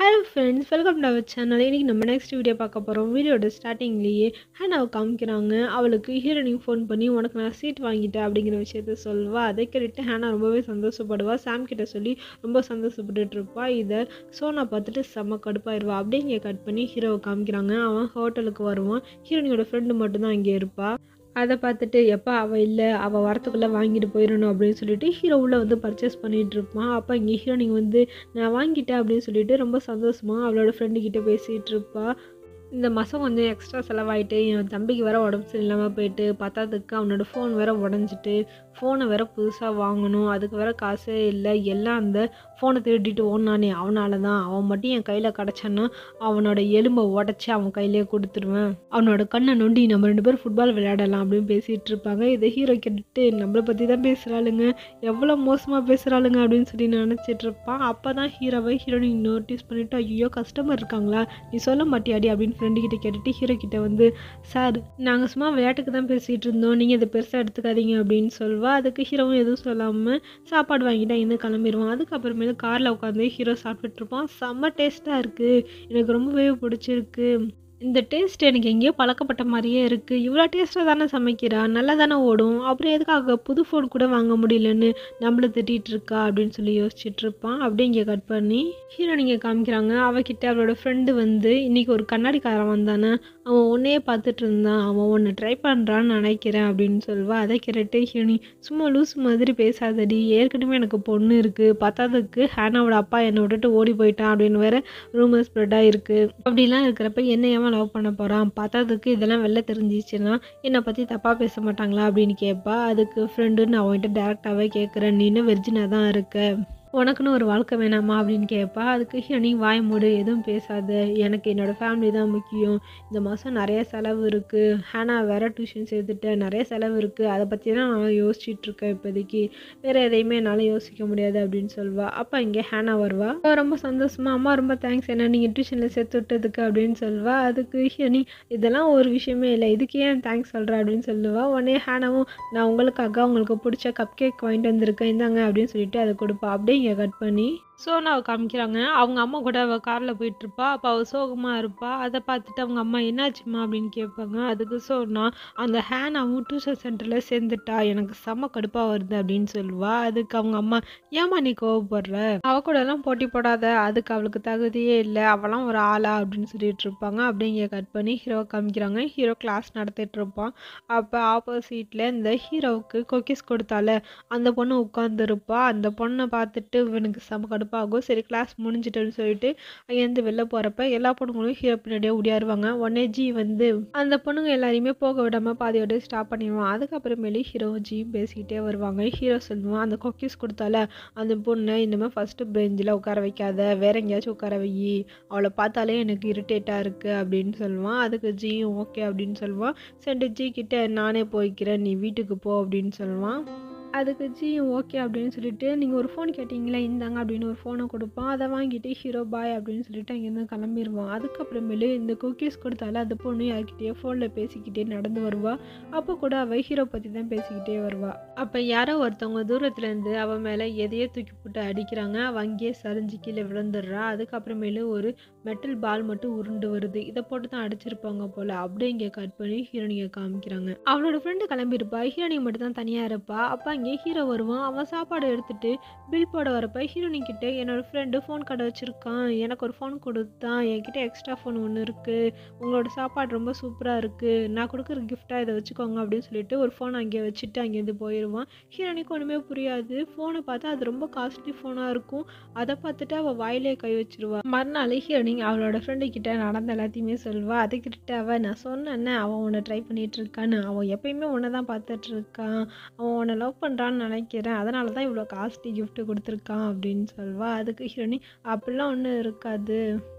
hello friends welcome to our channel இன்றைக்கி நம்ம next video பார்க்க போகிறோம் வீடியோட ஸ்டார்டிங்லேயே ஹேனாவை காமிக்கிறாங்க அவளுக்கு ஹீரோனிங் ஃபோன் பண்ணி உனக்கு நான் சீட் வாங்கிட்டேன் அப்படிங்கிற விஷயத்த சொல்வா அதை கேட்டுட்டு ஹேனா ரொம்பவே சந்தோஷப்படுவா சாம் கிட்ட சொல்லி ரொம்ப சந்தோஷப்பட்டுட்டு இருப்பா இதை சோனா பார்த்துட்டு செம்ம கடுப்பாயிருவா அப்படியே இங்கே கட் பண்ணி ஹீரோவை காமிக்கிறாங்க அவன் ஹோட்டலுக்கு வருவான் ஹீரோனியோட ஃப்ரெண்டு மட்டும்தான் இங்கே இருப்பா அதை பார்த்துட்டு எப்போ அவள் இல்லை அவள் வரத்துக்குள்ளே வாங்கிட்டு போயிடணும் அப்படின்னு சொல்லிட்டு ஹீரோ உள்ள வந்து பர்ச்சேஸ் பண்ணிகிட்டு இருப்பான் அப்போ இங்கே ஹீரோனிங் வந்து நான் வாங்கிட்டேன் அப்படின்னு சொல்லிட்டு ரொம்ப சந்தோஷமாக அவளோட ஃப்ரெண்டு கிட்ட பேசிகிட்டு இருப்பா இந்த மாதம் கொஞ்சம் எக்ஸ்ட்ரா செலவாயிட்டு என் தம்பிக்கு வேற உடம்பு சரியில்லாமல் போயிட்டு பத்தாததுக்கு அவனோட ஃபோன் வேற உடஞ்சிட்டு ஃபோனை வேற புதுசாக வாங்கணும் அதுக்கு வேற காசே இல்லை எல்லாம் அந்த ஃபோனை திருடிட்டு ஓடினானே அவனால தான் அவன் மட்டும் என் கையில் கிடச்சான்னா அவனோட எலும்பை உடச்சி அவன் கையிலே கொடுத்துருவேன் அவனோட கண்ணை நொண்டி நம்ம ரெண்டு பேரும் ஃபுட்பால் விளையாடலாம் அப்படின்னு பேசிகிட்டு இருப்பாங்க இதை ஹீரோ கேட்டுட்டு நம்மளை பற்றி தான் பேசுகிறாளுங்க எவ்வளோ மோசமாக பேசுகிறாளுங்க அப்படின்னு சொல்லி நினச்சிட்டு இருப்பான் அப்போ தான் ஹீரோவை ஹீரோயின் நோட்டீஸ் பண்ணிவிட்டு ஐயோ கஸ்டமர் இருக்காங்களா நீ சொல்ல மாட்டியாடி அப்படின்னு ஃப்ரெண்டு கிட்ட கேட்டுட்டு ஹீரோ கிட்ட வந்து சார் நாங்கள் சும்மா விளையாட்டுக்கு தான் பேசிகிட்டு இருந்தோம் நீங்கள் இதை பெருசாக எடுத்துக்காதீங்க அப்படின்னு சொல்வா அதுக்கு ஹீரோவும் எதுவும் சொல்லாமல் சாப்பாடு வாங்கிட்டா இன்னும் கிளம்பிடுவான் அதுக்கப்புறமேலு காரில் உட்காந்து ஹீரோ சாப்பிட்டுட்டு இருப்பான் செம்ம டேஸ்ட்டாக இருக்குது எனக்கு ரொம்பவே பிடிச்சிருக்கு இந்த டேஸ்ட் எனக்கு எங்கேயோ பழக்கப்பட்ட மாதிரியே இருக்குது இவ்வளோ டேஸ்ட்டாக தானே சமைக்கிறா நல்லா தானே ஓடும் அப்புறம் எதுக்காக புது ஃபோன் கூட வாங்க முடியலன்னு நம்மளை திட்டிகிட்டு இருக்கா அப்படின்னு சொல்லி யோசிச்சுட்டு இருப்பான் அப்படியே இங்கே கட் பண்ணி ஹீரோ நீங்கள் காமிக்கிறாங்க அவகிட்ட அவளோட ஃப்ரெண்டு வந்து இன்றைக்கி ஒரு கண்ணாடிக்காரன் வந்தானே அவன் உன்னையே பார்த்துட்டு இருந்தான் அவன் ஒன்று ட்ரை பண்ணுறான்னு நினைக்கிறேன் அப்படின்னு சொல்வா அதை கேட்டு ஹீரோனி சும்மா லூஸ் மாதிரி பேசாதடி ஏற்கனவே எனக்கு பொண்ணு இருக்குது பத்தாததுக்கு ஹேனாவோட அப்பா என்னை விட்டுட்டு ஓடி போயிட்டான் அப்படின்னு வேற ரூமர் ஸ்ப்ரெட்டாக இருக்குது அப்படிலாம் இருக்கிறப்ப என்ன ஏன் லவ் பண்ண போகிறான் பார்த்ததுக்கு இதெல்லாம் வெளில தெரிஞ்சிச்சுன்னா என்னை பற்றி தப்பாக பேச மாட்டாங்களா அப்படின்னு கேட்பா அதுக்கு ஃப்ரெண்டுன்னு அவன்கிட்ட டேரெக்டாகவே கேட்குறேன் நீ இன்னும் வெர்ஜினாக தான் இருக்க உனக்குன்னு ஒரு வாழ்க்கை வேணாமா அப்படின்னு கேட்பா அதுக்கு ஹிரணி வாய் மூடு எதுவும் பேசாத எனக்கு என்னோடய ஃபேமிலி தான் முக்கியம் இந்த மாதம் நிறைய செலவு இருக்குது ஹேனா வேற டியூஷன் சேர்த்துட்டேன் நிறைய செலவு இருக்குது அதை பற்றி தான் நான் யோசிச்சுட்டு இருக்கேன் இப்போதைக்கு வேறு எதையுமே என்னால் யோசிக்க முடியாது அப்படின்னு சொல்வா அப்போ இங்கே ஹேனா வருவா அவ ரொம்ப சந்தோஷமா அம்மா ரொம்ப தேங்க்ஸ் என்ன நீங்கள் டியூஷனில் சேர்த்து விட்டதுக்கு அப்படின்னு சொல்வா அதுக்கு ஹிரணி இதெல்லாம் ஒரு விஷயமே இல்லை இதுக்கு ஏன் தேங்க்ஸ் சொல்கிற அப்படின்னு சொல்லுவா உடனே ஹேனாவும் நான் உங்களுக்காக உங்களுக்கு பிடிச்ச கப் கேக் வாங்கிட்டு வந்திருக்கேன் இந்தாங்க அப்படின்னு சொல்லிட்டு அதை கொடுப்பா அப்படியே இங்கே கட் பண்ணி சோனாவை காமிக்கிறாங்க அவங்க அம்மா கூட அவள் காரில் போயிட்டுருப்பா அப்போ அவள் சோகமாக இருப்பா அதை பார்த்துட்டு அவங்க அம்மா என்னாச்சுமா அப்படின்னு கேட்பாங்க அதுக்கு சோனா அந்த ஹேனாவும் டியூஷன் சென்டரில் சேர்ந்துட்டா எனக்கு செம்ம கடுப்பாக வருது அப்படின்னு சொல்லுவா அதுக்கு அவங்க அம்மா ஏமா நீ கோவப்படுற அவ கூட எல்லாம் போட்டி போடாத அதுக்கு அவளுக்கு தகுதியே இல்லை அவளாம் ஒரு ஆளா அப்படின்னு சொல்லிட்டு இருப்பாங்க அப்படிங்க கட் பண்ணி ஹீரோ காமிக்கிறாங்க ஹீரோ கிளாஸ் நடத்திட்டு இருப்பான் அப்போ ஆப்போசிட்டில் இந்த ஹீரோவுக்கு கொக்கிஸ் கொடுத்தால அந்த பொண்ணு உட்காந்துருப்பா அந்த பொண்ணை பார்த்துட்டு இவனுக்கு செம கடுப்பாகும் சரி கிளாஸ் முடிஞ்சிட்டுன்னு சொல்லிட்டு அங்கேருந்து வெளில போகிறப்ப எல்லா பொண்ணுங்களும் ஹீரோ பின்னாடியே ஓடியாருவாங்க உடனே ஜி வந்து அந்த பொண்ணுங்க எல்லாரையுமே போக விடாமல் பாதியோட ஸ்டாப் பண்ணிடுவான் அதுக்கப்புறமேலே ஹீரோ ஜியும் பேசிக்கிட்டே வருவாங்க ஹீரோ சொல்லுவான் அந்த கொக்கீஸ் கொடுத்தால அந்த பொண்ணை இனிமேல் ஃபஸ்ட்டு பெஞ்சில் உட்கார வைக்காத வேற எங்கேயாச்சும் உட்கார வை அவளை பார்த்தாலே எனக்கு இரிட்டேட்டாக இருக்குது அப்படின்னு சொல்லுவான் அதுக்கு ஜியும் ஓகே அப்படின்னு சொல்லுவான் சரி ஜி கிட்ட நானே போய்க்கிறேன் நீ வீட்டுக்கு போ அப்படின்னு சொல்லுவான் அதுக்கு ஜி ஓகே அப்படின்னு சொல்லிட்டு நீங்கள் ஒரு ஃபோன் கேட்டிங்களா இந்தாங்க அப்படின்னு ஒரு ஃபோனை கொடுப்பான் அதை வாங்கிட்டு ஹீரோ பாய் அப்படின்னு சொல்லிட்டு அங்கேருந்து கிளம்பிடுவான் அதுக்கப்புறமேலு இந்த குக்கீஸ் கொடுத்தால அந்த பொண்ணு யார்கிட்டயே ஃபோனில் பேசிக்கிட்டே நடந்து வருவா அப்போ கூட அவள் ஹீரோ பற்றி தான் பேசிக்கிட்டே வருவா அப்போ யாரோ ஒருத்தவங்க தூரத்துலேருந்து அவன் மேலே எதையோ தூக்கி போட்டு அடிக்கிறாங்க அவள் அங்கேயே சரிஞ்சு கீழே விழுந்துடுறா அதுக்கப்புறமேலு ஒரு மெட்டல் பால் மட்டும் உருண்டு வருது இதை போட்டு தான் அடிச்சிருப்பாங்க போல் அப்படியே இங்கே கட் பண்ணி ஹீரோனியை காமிக்கிறாங்க அவளோட ஃப்ரெண்டு கிளம்பியிருப்பா ஹீரோனி மட்டும் தான் தனியாக இருப்பா அப்போ அங்கே ஹீரோ வருவான் அவன் சாப்பாடு எடுத்துட்டு பில் போட வரப்ப ஹீரோனி கிட்ட என்னோட ஃப்ரெண்டு ஃபோன் கடை வச்சுருக்கான் எனக்கு ஒரு ஃபோன் கொடுத்தான் என்கிட்ட எக்ஸ்ட்ரா ஃபோன் ஒன்று இருக்குது உங்களோட சாப்பாடு ரொம்ப சூப்பராக இருக்குது நான் கொடுக்குற கிஃப்டாக இதை வச்சுக்கோங்க அப்படின்னு சொல்லிட்டு ஒரு ஃபோன் அங்கே வச்சுட்டு அங்கேருந்து போயிடுவான் ஹீரோனிக்கு ஒன்றுமே புரியாது ஃபோனை பார்த்தா அது ரொம்ப காஸ்ட்லி ஃபோனாக இருக்கும் அதை பார்த்துட்டு அவள் வாயிலே கை வச்சிருவா மறுநாள் ஹீரோனி அவளோட ஃப்ரெண்டு கிட்ட நடந்த எல்லாத்தையுமே சொல்வா அதுக்கிட்ட அவள் நான் சொன்னேன்னே அவன் உன்னை ட்ரை பண்ணிட்டு இருக்கான்னு அவன் எப்பயுமே உன்னை தான் பார்த்துட்டு இருக்கான் அவன் உன்னை லவ் பண்ணுறான்னு நினைக்கிறேன் அதனால தான் இவ்வளோ காஸ்ட்லி gift கொடுத்துருக்கான் அப்படின்னு சொல்வா அதுக்கு ஹீரோனி அப்படிலாம் ஒன்றும் இருக்காது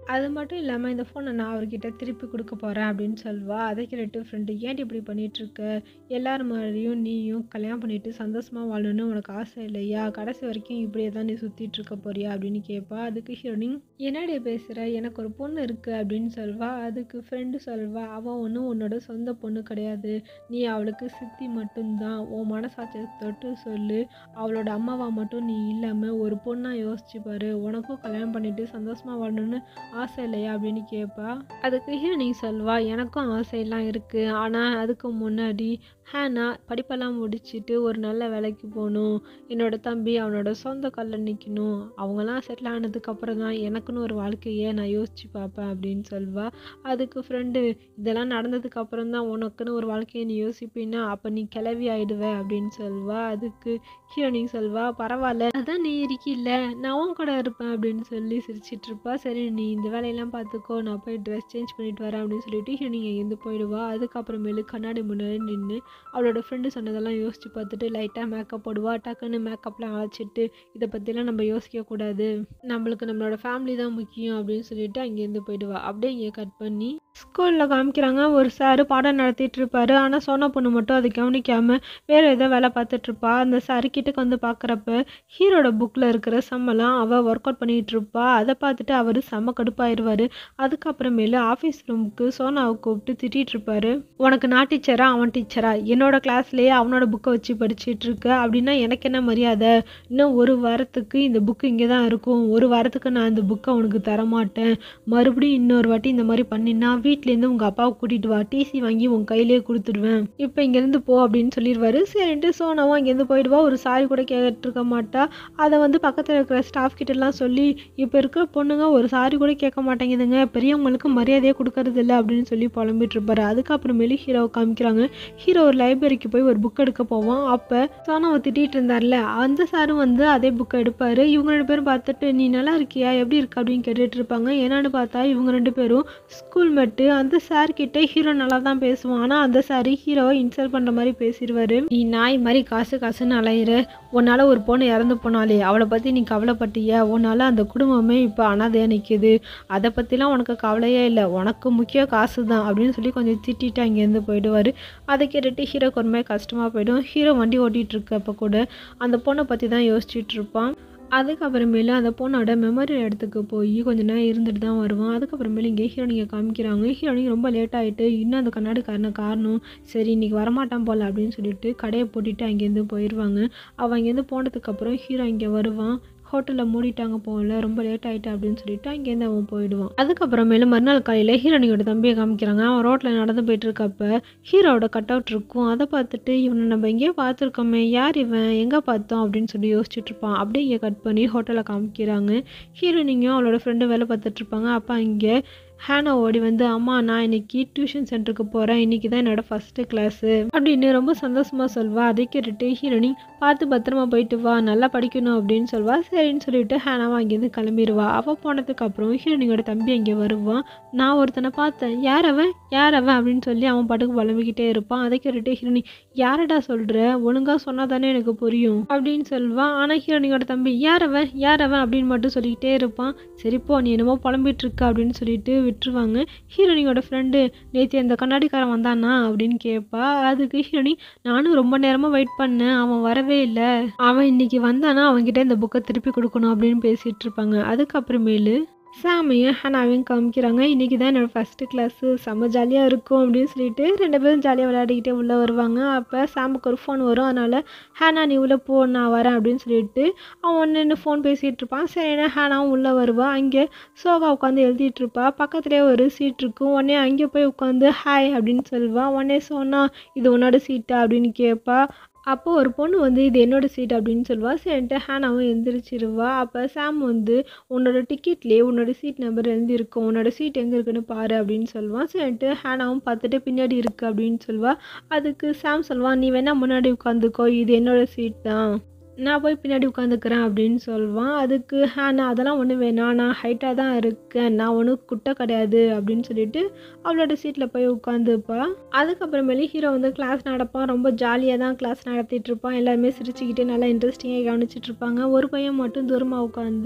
அது மட்டும் இல்லாமல் இந்த ஃபோனை நான் அவர்கிட்ட திருப்பி கொடுக்க போகிறேன் அப்படின்னு சொல்வா அதை கேட்டு ஃப்ரெண்டு ஏன்டி இப்படி பண்ணிகிட்ருக்க எல்லார் மாதிரியும் நீயும் கல்யாணம் பண்ணிட்டு சந்தோஷமாக வாழணும்னு உனக்கு ஆசை இல்லையா கடைசி வரைக்கும் இப்படியே தான் நீ சுற்றிட்டு இருக்க போறியா அப்படின்னு கேட்பா அதுக்கு ஹீரோனிங் என்னடி பேசுகிற எனக்கு ஒரு பொண்ணு இருக்குது அப்படின்னு சொல்வா அதுக்கு ஃப்ரெண்டு சொல்வா அவள் ஒன்றும் உன்னோட சொந்த பொண்ணு கிடையாது நீ அவளுக்கு சித்தி மட்டும்தான் உன் மனசாட்சியை தொட்டு சொல்லு அவளோட அம்மாவா மட்டும் நீ இல்லாமல் ஒரு பொண்ணாக யோசிச்சு பாரு உனக்கும் கல்யாணம் பண்ணிட்டு சந்தோஷமாக வாழணும்னு ஆசை இல்லையா அப்படின்னு கேட்பா அதுக்கு ஹீரோனிங் சொல்வா எனக்கும் ஆசையெல்லாம் இருக்குது ஆனால் அதுக்கு முன்னாடி ஹேனா படிப்பெல்லாம் முடிச்சுட்டு ஒரு நல்ல வேலைக்கு போகணும் என்னோட தம்பி அவனோட சொந்த காலில் நிற்கணும் அவங்களாம் செட்டில் ஆனதுக்கப்புறம் தான் எனக்குன்னு ஒரு வாழ்க்கையை நான் யோசிச்சு பார்ப்பேன் அப்படின்னு சொல்வா அதுக்கு ஃப்ரெண்டு இதெல்லாம் நடந்ததுக்கு அப்புறம் தான் உனக்குன்னு ஒரு வாழ்க்கையை நீ யோசிப்பீன்னா அப்போ நீ கிளவி ஆயிடுவ அப்படின்னு சொல்வா அதுக்கு ஹீரோனிங் சொல்வா பரவாயில்ல அதான் நீ இருக்கில்ல நான் உன் கூட இருப்பேன் அப்படின்னு சொல்லி சிரிச்சிட்டு இருப்பா சரி நீ இந்த வேலையெல்லாம் பார்த்துக்கோ நான் போய் ட்ரெஸ் சேஞ்ச் பண்ணிட்டு வரேன் அப்படின்னு சொல்லிட்டு ஹீரோனிங் எங்கேருந்து போயிடுவா அதுக்கப்புறமேலு கண்ணாடி முன்னாடி நின்று அவளோட ஃப்ரெண்டு சொன்னதெல்லாம் யோசிச்சு பார்த்துட்டு லைட்டாக மேக்கப் போடுவா டக்குன்னு மேக்கப்லாம் அழைச்சிட்டு இதை பற்றிலாம் நம்ம யோசிக்கக்கூடாது நம்மளுக்கு நம்மளோட ஃபேமிலி தான் முக்கியம் அப்படின்னு சொல்லிட்டு அங்கேருந்து போயிடுவா அப்படியே இங்கே கட் பண்ணி ஸ்கூலில் காமிக்கிறாங்க ஒரு சார் பாடம் நடத்திட்டு இருப்பாரு ஆனால் சோனா பொண்ணு மட்டும் அதை கவனிக்காம வேற ஏதோ வேலை பார்த்துட்டு இருப்பா அந்த சார் கிட்டக்கு வந்து பார்க்குறப்ப ஹீரோட புக்கில் இருக்கிற சம்மெல்லாம் அவள் ஒர்க் அவுட் பண்ணிட்டு இருப்பா அதை பார்த்துட்டு அவர் செம்ம கடுப்பாயிருவாரு அதுக்கப்புறமேலு ஆஃபீஸ் ரூமுக்கு சோனாவை கூப்பிட்டு திட்டிட்டு இருப்பாரு உனக்கு நான் டீச்சரா அவன் டீச்சரா என்னோட கிளாஸ்லேயே அவனோட புக்கை வச்சு படிச்சிட்டு இருக்க அப்படின்னா எனக்கு என்ன மரியாதை இன்னும் ஒரு வாரத்துக்கு இந்த புக்கு இங்கே தான் இருக்கும் ஒரு வாரத்துக்கு நான் இந்த புக்கை உனக்கு தரமாட்டேன் மறுபடியும் இன்னொரு வாட்டி இந்த மாதிரி பண்ணினா வீட்லேருந்து உங்கள் அப்பாவை கூட்டிகிட்டு வா டிசி வாங்கி உன் கையிலேயே கொடுத்துடுவேன் இப்போ இங்கேருந்து போ அப்படின்னு சொல்லிடுவாரு சரின்ட்டு சோனாவும் அங்கேருந்து போயிடுவா ஒரு சாரி கூட கேட்டிருக்க மாட்டா அதை வந்து பக்கத்தில் இருக்கிற ஸ்டாஃப் கிட்டலாம் சொல்லி இப்போ இருக்கிற பொண்ணுங்க ஒரு சாரி கூட கேட்க மாட்டேங்குதுங்க பெரியவங்களுக்கு மரியாதையே கொடுக்கறது இல்லை அப்படின்னு சொல்லி புலம்பிட்டு இருப்பாரு அதுக்கப்புறமேலு ஹீரோவை காமிக்கிறாங்க ஹீரோ ஒரு லைப்ரரிக்கு போய் ஒரு புக் எடுக்க போவான் அப்போ சோனாவை திட்டிகிட்டு இருந்தார்ல அந்த சாரும் வந்து அதே புக்கை எடுப்பார் இவங்க ரெண்டு பேரும் பார்த்துட்டு நீ நல்லா இருக்கியா எப்படி இருக்கு அப்படின்னு கேட்டுட்டு இருப்பாங்க என்னன்னு பார்த்தா இவங்க ரெண்டு பேரும் ஸ்கூல் மெட்டு அந்த சார் கிட்ட ஹீரோ நல்லா தான் பேசுவான் ஆனால் அந்த சார் ஹீரோவை இன்சல்ட் பண்ணுற மாதிரி பேசிடுவாரு நீ நாய் மாதிரி காசு காசுன்னு அலையிற உன்னால் ஒரு பொண்ணு இறந்து போனாலே அவளை பற்றி நீ கவலைப்பட்டிய உன்னால் அந்த குடும்பமே இப்போ அனாதையாக நிற்கிது அதை பற்றிலாம் உனக்கு கவலையே இல்லை உனக்கு முக்கியம் காசு தான் அப்படின்னு சொல்லி கொஞ்சம் திட்டிட்டு அங்கேருந்து போயிடுவார் அதை கேட்டுட்டு ஹீரோக்கு ஒரு மாதிரி கஷ்டமாக போயிடும் ஹீரோ வண்டி ஓட்டிகிட்டு இருக்கப்போ கூட அந்த பொண்ணை பற்றி தான் யோசிச்சுட்டு இருப்பான் அதுக்கப்புறமேலு அந்த பொண்ணோட மெமரி இடத்துக்கு போய் கொஞ்ச நேரம் இருந்துட்டு தான் வருவான் அதுக்கப்புறமேலு இங்கே ஹீரோனியை காமிக்கிறாங்க ஹீரோனிக்கு ரொம்ப லேட் ஆகிட்டு இன்னும் அந்த கண்ணாடிக்காரன காரணம் சரி இன்னைக்கு வரமாட்டான் போல அப்படின்னு சொல்லிட்டு கடையை போட்டுட்டு அங்கேருந்து போயிடுவாங்க அவன் அங்கேருந்து போனதுக்கப்புறம் ஹீரோ இங்கே வருவான் ஹோட்டலில் மூடிட்டாங்க போகல ரொம்ப லேட் ஆகிட்டு அப்படின்னு சொல்லிட்டு அங்கேருந்து அவன் போயிடுவான் அதுக்கப்புறமேலு மறுநாள் காலையில் ஹீரோனியோட தம்பியை காமிக்கிறாங்க அவன் ரோட்டில் நடந்து போயிட்டு இருக்கப்ப ஹீரோவோட கட் அவுட் இருக்கும் அதை பார்த்துட்டு இவனை நம்ம எங்கேயோ பார்த்துருக்கோமே யார் இவன் எங்கே பார்த்தோம் அப்படின்னு சொல்லி யோசிச்சுட்டு இருப்பான் அப்படியே இங்கே கட் பண்ணி ஹோட்டலில் காமிக்கிறாங்க ஹீரோனிங்கும் அவளோட ஃப்ரெண்டு வேலை பார்த்துட்டு இருப்பாங்க அப்போ இங்கே ஹேனா ஓடி வந்து அம்மா நான் இன்னைக்கு டியூஷன் சென்டருக்கு போகிறேன் இன்னைக்கு தான் என்னோட ஃபஸ்ட்டு கிளாஸு அப்படின்னு ரொம்ப சந்தோஷமாக சொல்வா அதை கேட்டுட்டு ஹீரோனி பார்த்து பத்திரமா போயிட்டு வா நல்லா படிக்கணும் அப்படின்னு சொல்வா சரின்னு சொல்லிட்டு ஹேனாவை அங்கேருந்து கிளம்பிடுவா அவள் போனதுக்கு அப்புறம் ஹீரோனியோட தம்பி அங்கே வருவான் நான் ஒருத்தனை பார்த்தேன் யார் அவன் யார் அவன் அப்படின்னு சொல்லி அவன் பாட்டுக்கு புலம்பிக்கிட்டே இருப்பான் அதை கேட்டுட்டு ஹீரோனி யாரடா சொல்கிற ஒழுங்காக சொன்னால் தானே எனக்கு புரியும் அப்படின்னு சொல்வான் ஆனால் ஹீரோனியோட தம்பி யார் அவன் யார் அவன் அப்படின்னு மட்டும் சொல்லிக்கிட்டே இருப்பான் சரிப்போ நீ என்னமோ புலம்பிட்டு இருக்க அப்படின்னு சொல்லிட்டு விட்டுருவாங்க ஹீரோனியோட ஃப்ரெண்டு நேற்று அந்த கண்ணாடிக்காரன் வந்தானா அப்படின்னு கேட்பா அதுக்கு ஹீரோனி நானும் ரொம்ப நேரமாக வெயிட் பண்ணேன் அவன் வரவே இல்லை அவன் இன்னைக்கு வந்தானா அவன்கிட்ட இந்த புக்கை திருப்பி கொடுக்கணும் அப்படின்னு பேசிகிட்டு இருப்பாங்க அதுக்கப்புறமேலு சாமையும் ஹனாவையும் காமிக்கிறாங்க இன்றைக்கி தான் என்னோடய ஃபஸ்ட்டு கிளாஸு செம்ம ஜாலியாக இருக்கும் அப்படின்னு சொல்லிட்டு ரெண்டு பேரும் ஜாலியாக விளையாடிக்கிட்டே உள்ளே வருவாங்க அப்போ சாமுக்கு ஒரு ஃபோன் வரும் அதனால் ஹேனா நீ உள்ளே போ நான் வரேன் அப்படின்னு சொல்லிட்டு அவன் நின்று ஃபோன் பேசிகிட்டு இருப்பான் சரினா ஹேனாவும் உள்ளே வருவான் அங்கே சோகா உட்காந்து எழுதிட்டு இருப்பா பக்கத்துலேயே ஒரு சீட் இருக்கும் உடனே அங்கே போய் உட்காந்து ஹாய் அப்படின்னு சொல்லுவான் உடனே சொன்னா இது உன்னோட சீட்டா அப்படின்னு கேட்பா அப்போ ஒரு பொண்ணு வந்து இது என்னோட சீட் அப்படின்னு சொல்லுவா சரின்ட்டு ஹேனாவும் எந்திரிச்சிருவா அப்போ சாம் வந்து உன்னோட டிக்கெட்லேயே உன்னோட சீட் நம்பர் எழுந்திருக்கும் உன்னோட சீட் எங்கே இருக்குன்னு பாரு அப்படின்னு சொல்லுவான் சரின்ட்டு ஹேனாவும் பார்த்துட்டு பின்னாடி இருக்கு அப்படின்னு சொல்லுவா அதுக்கு சாம் சொல்லுவான் நீ வேணா முன்னாடி உட்காந்துக்கோ இது என்னோட சீட் தான் நான் போய் பின்னாடி உட்காந்துக்கிறேன் அப்படின்னு சொல்லுவான் அதுக்கு ஹே நான் அதெல்லாம் ஒன்றும் வேணாம் நான் ஹைட்டாக தான் இருக்கேன் நான் ஒன்றும் குட்டை கிடையாது அப்படின்னு சொல்லிட்டு அவளோட சீட்டில் போய் உட்காந்துப்பா அதுக்கப்புறமேலே ஹீரோ வந்து கிளாஸ் நடப்பான் ரொம்ப ஜாலியாக தான் கிளாஸ் நடத்திட்டு இருப்பான் எல்லாருமே சிரிச்சுக்கிட்டு நல்லா இன்ட்ரெஸ்டிங்காக கவனிச்சிட்டு இருப்பாங்க ஒரு பையன் மட்டும் தூரமாக உட்காந்து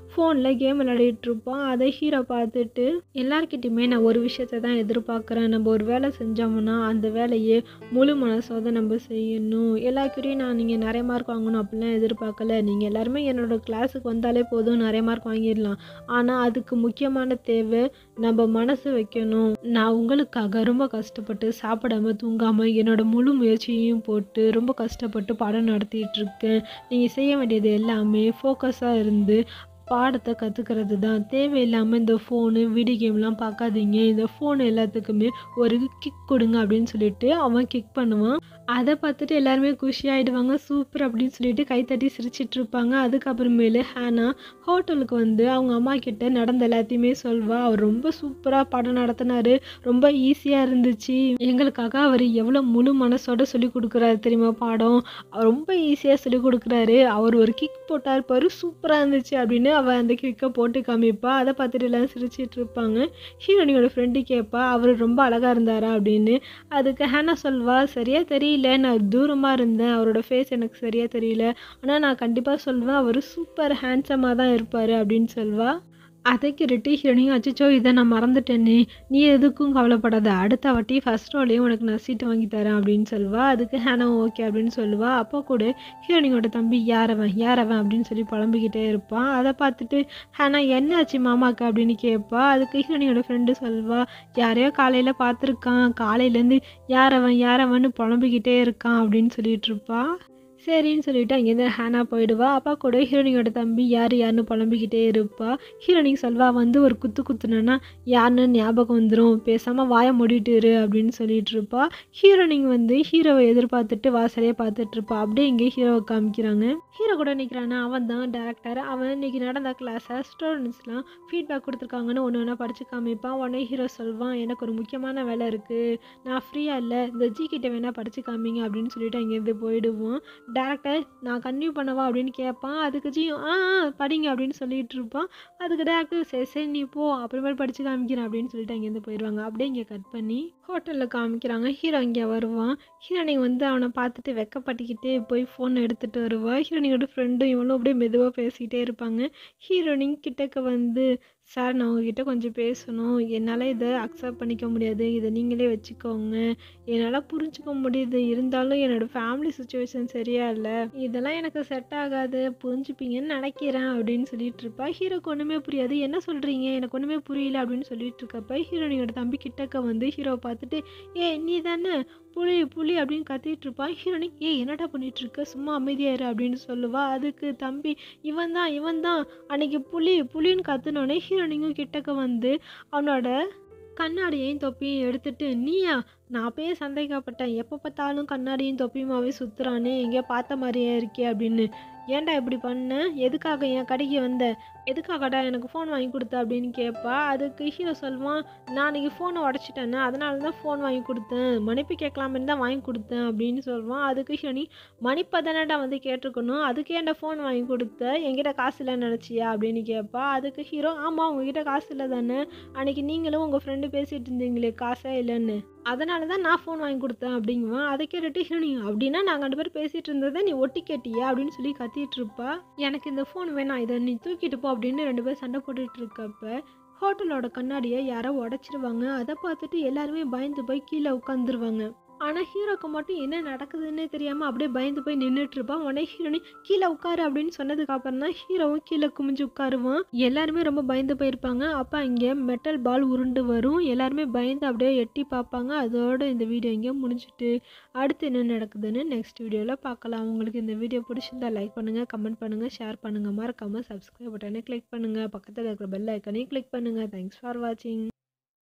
ஃபோனில் கேம் விளையாடிட்டு இருப்பான் அதை ஹீரோ பார்த்துட்டு எல்லார்கிட்டையுமே நான் ஒரு விஷயத்த தான் எதிர்பார்க்குறேன் நம்ம ஒரு வேலை செஞ்சோம்னா அந்த வேலையை முழு மனசோட நம்ம செய்யணும் எல்லாருக்கிட்டையும் நான் நீங்கள் நிறைய மார்க் வாங்கணும் அப்படிலாம் எதிர்பார்க்கல நீங்கள் எல்லாருமே என்னோட கிளாஸுக்கு வந்தாலே போதும் நிறைய மார்க் வாங்கிடலாம் ஆனால் அதுக்கு முக்கியமான தேவை நம்ம மனசு வைக்கணும் நான் உங்களுக்காக ரொம்ப கஷ்டப்பட்டு சாப்பிடாம தூங்காமல் என்னோட முழு முயற்சியையும் போட்டு ரொம்ப கஷ்டப்பட்டு பாடம் நடத்திட்டு இருக்கேன் நீங்கள் செய்ய வேண்டியது எல்லாமே ஃபோக்கஸாக இருந்து பாடத்தை கற்றுக்கிறது தான் தேவையில்லாமல் இந்த ஃபோனு வீடியோ கேம்லாம் பார்க்காதீங்க இந்த ஃபோன் எல்லாத்துக்குமே ஒரு கிக் கொடுங்க அப்படின்னு சொல்லிட்டு அவன் கிக் பண்ணுவான் அதை பார்த்துட்டு எல்லாருமே குஷி ஆகிடுவாங்க சூப்பர் அப்படின்னு சொல்லிட்டு கைத்தட்டி சிரிச்சிட்டு இருப்பாங்க அதுக்கப்புறமேலு ஹேனா ஹோட்டலுக்கு வந்து அவங்க அம்மா கிட்ட நடந்த எல்லாத்தையுமே சொல்வா அவர் ரொம்ப சூப்பராக பாடம் நடத்தினாரு ரொம்ப ஈஸியாக இருந்துச்சு எங்களுக்காக அவர் எவ்வளோ முழு மனசோட சொல்லி கொடுக்குறாரு தெரியுமா பாடம் அவர் ரொம்ப ஈஸியாக சொல்லி கொடுக்குறாரு அவர் ஒரு கிக் போட்டார் பாரு சூப்பராக இருந்துச்சு அப்படின்னு அவள் அந்த கிக்கை போட்டு காமிப்பா அதை பார்த்துட்டு எல்லாம் சிரிச்சிட்டு இருப்பாங்க ஹீரோனியோட ஃப்ரெண்டு கேட்பா அவர் ரொம்ப அழகாக இருந்தாரா அப்படின்னு அதுக்கு ஹேனா சொல்வா சரியா தெரியல நான் தூரமாக இருந்தேன் அவரோட ஃபேஸ் எனக்கு சரியா தெரியல ஆனால் நான் கண்டிப்பாக சொல்வேன் அவர் சூப்பர் ஹேண்ட்ஸமாக தான் இருப்பார் அப்படின்னு சொல்வா அதை கேட்டுட்டு ஹீரோனியும் அச்சச்சோ இதை நான் மறந்துட்டேனே நீ எதுக்கும் கவலைப்படாத அடுத்த வாட்டி ஃபர்ஸ்ட் ரோலையும் உனக்கு நான் சீட்டு வாங்கி தரேன் அப்படின்னு சொல்லுவா அதுக்கு ஹேனா ஓகே அப்படின்னு சொல்லுவா அப்போ கூட ஹீரோனியோட தம்பி யாரவன் யாரவன் அப்படின்னு சொல்லி புலம்பிக்கிட்டே இருப்பான் அதை பார்த்துட்டு ஹேனா என்னாச்சு மாமாக்கு அப்படின்னு கேட்பா அதுக்கு ஹீரோனியோட ஃப்ரெண்டு சொல்வா யாரையோ காலையில் பார்த்துருக்கான் காலையிலேருந்து யாரவன் யாரவன்னு புலம்பிக்கிட்டே இருக்கான் அப்படின்னு சொல்லிட்டு இருப்பா சரின்னு சொல்லிட்டு அங்கேருந்து ஹேனா போயிடுவா அப்பா கூட ஹீரோனியோட தம்பி யார் யாருன்னு புலம்பிக்கிட்டே இருப்பா ஹீரோனிக் சொல்வா வந்து ஒரு குத்து குத்துனா யாருன்னு ஞாபகம் வந்துடும் பேசாமல் வாயை மூடிட்டு இரு அப்படின்னு சொல்லிட்டு இருப்பா ஹீரோனிக் வந்து ஹீரோவை எதிர்பார்த்துட்டு வாசலையே பார்த்துட்டு இருப்பா அப்படியே இங்கே ஹீரோவை காமிக்கிறாங்க ஹீரோ கூட நிற்கிறானா அவன் தான் டேரக்டர் அவன் இன்னைக்கு நடந்த கிளாஸை ஸ்டூடெண்ட்ஸ்லாம் ஃபீட்பேக் கொடுத்துருக்காங்கன்னு ஒன்று ஒன்றா படித்து காமிப்பான் உடனே ஹீரோ சொல்வான் எனக்கு ஒரு முக்கியமான வேலை இருக்குது நான் ஃப்ரீயாக இல்லை இந்த ஜி கிட்ட வேணால் படித்து காமிங்க அப்படின்னு சொல்லிட்டு அங்கேருந்து போயிடுவோம் டேரக்டர் நான் கன்டினியூ பண்ணவா அப்படின்னு கேட்பான் அதுக்கு ஜியும் ஆ ஆ, படிங்க அப்படின்னு சொல்லிட்டு இருப்பான் அதுக்கு டேரக்டர் சரி சரி நீ போ அப்புறமேல் படித்து காமிக்கிறேன் அப்படின்னு சொல்லிட்டு அங்கேருந்து போயிடுவாங்க அப்படியே இங்கே கட் பண்ணி ஹோட்டலில் காமிக்கிறாங்க ஹீரோ இங்கே வருவான் ஹீரோனிங் வந்து அவனை பார்த்துட்டு வெக்கப்பட்டுக்கிட்டே போய் ஃபோன் எடுத்துகிட்டு வருவா ஹீரோனியோட ஃப்ரெண்டும் இவனும் அப்படியே மெதுவாக பேசிக்கிட்டே இருப்பாங்க ஹீரோனிங் கிட்டக்க வந்து சார் நான் உங்ககிட்ட கொஞ்சம் பேசணும் என்னால் இதை அக்செப்ட் பண்ணிக்க முடியாது இதை நீங்களே வச்சுக்கோங்க என்னால் புரிஞ்சுக்க முடியுது இருந்தாலும் என்னோடய ஃபேமிலி சுச்சுவேஷன் சரியா இல்லை இதெல்லாம் எனக்கு செட் ஆகாது புரிஞ்சுப்பீங்கன்னு நினைக்கிறேன் அப்படின்னு சொல்லிட்டு இருப்பா ஹீரோக்கு ஒன்றுமே புரியாது என்ன சொல்கிறீங்க எனக்கு ஒன்றுமே புரியல அப்படின்னு சொல்லிட்டு இருக்கப்ப ஹீரோனியோட தம்பி கிட்டக்க வந்து ஹீரோவை பார்த்துட்டு ஏ நீ தானே புலி புலி அப்படின்னு கத்திட்டு இருப்பான் ஹீரோனிக் ஏ என்னடா பண்ணிட்டு இருக்க சும்மா அமைதியா இரு அப்படின்னு சொல்லுவா அதுக்கு தம்பி இவன் தான் இவன் தான் அன்னைக்கு புலி புலின்னு கத்துனோடனே ஹீரோனிக்கும் கிட்டக்க வந்து அவனோட கண்ணாடியையும் தொப்பியும் எடுத்துட்டு நீயா நான் அப்பயே சந்தேகப்பட்டேன் எப்போ பார்த்தாலும் கண்ணாடியும் தொப்பியுமாவே சுற்றுறானே எங்கேயோ பார்த்த மாதிரியே இருக்கே அப்படின்னு ஏன்டா இப்படி பண்ண எதுக்காக என் கடைக்கு வந்த எதுக்காகடா எனக்கு ஃபோன் வாங்கி கொடுத்த அப்படின்னு கேட்பா அதுக்கு ஹீரோ சொல்லுவான் நான் அன்றைக்கி ஃபோனை உடச்சிட்டேன்னு அதனால தான் ஃபோன் வாங்கி கொடுத்தேன் மன்னிப்பு கேட்கலாமேன்னு தான் வாங்கி கொடுத்தேன் அப்படின்னு சொல்லுவான் அதுக்கு ஹீரோனி மன்னிப்பை தானேடா வந்து கேட்டிருக்கணும் அதுக்கு ஏன்டா ஃபோன் வாங்கி கொடுத்த என்கிட்ட காசு இல்லைன்னு நினச்சியா அப்படின்னு கேட்பா அதுக்கு ஹீரோ ஆமாம் உங்ககிட்ட காசு இல்லை தானே அன்னைக்கு நீங்களும் உங்கள் ஃப்ரெண்டு பேசிகிட்டு இருந்தீங்களே காசே இல்லைன்னு அதனால தான் நான் ஃபோன் வாங்கி கொடுத்தேன் அப்படிங்குவான் அதை கேட்டுட்டு ஹீரோனி அப்படின்னா நாங்கள் ரெண்டு பேரும் பேசிகிட்டு இருந்ததை நீ ஒட்டி கேட்டியா அப்படின்னு சொல்லி கத்திட்டு இருப்பா எனக்கு இந்த ஃபோன் வேணாம் இதை நீ தூக்கிட்டு போ அப்படின்னு ரெண்டு பேரும் சண்டை போட்டுட்டு இருக்கப்ப ஹோட்டலோட கண்ணாடியை யாரோ உடச்சிருவாங்க அதை பார்த்துட்டு எல்லாருமே பயந்து போய் கீழே உட்காந்துருவாங்க ஆனால் ஹீரோக்கு மட்டும் என்ன நடக்குதுன்னே தெரியாமல் அப்படியே பயந்து போய் நின்றுட்டு இருப்பான் உடனே ஹீரோனி கீழே உட்காரு அப்படின்னு சொன்னதுக்கு அப்புறம் தான் ஹீரோவும் கீழே குமிஞ்சு உட்காருவான் எல்லாருமே ரொம்ப பயந்து போயிருப்பாங்க அப்போ இங்கே மெட்டல் பால் உருண்டு வரும் எல்லாருமே பயந்து அப்படியே எட்டி பார்ப்பாங்க அதோட இந்த வீடியோ இங்கே முடிஞ்சிட்டு அடுத்து என்ன நடக்குதுன்னு நெக்ஸ்ட் வீடியோவில் பார்க்கலாம் உங்களுக்கு இந்த வீடியோ பிடிச்சிருந்தா லைக் பண்ணுங்கள் கமெண்ட் பண்ணுங்கள் ஷேர் பண்ணுங்கள் மறக்காமல் சப்ஸ்கிரைப் பட்டனை கிளிக் பண்ணுங்கள் பக்கத்தில் இருக்கிற பெல் ஐக்கனையும் கிளிக் பண்ணுங்கள் தேங்க்ஸ் ஃபார் வாட்சிங்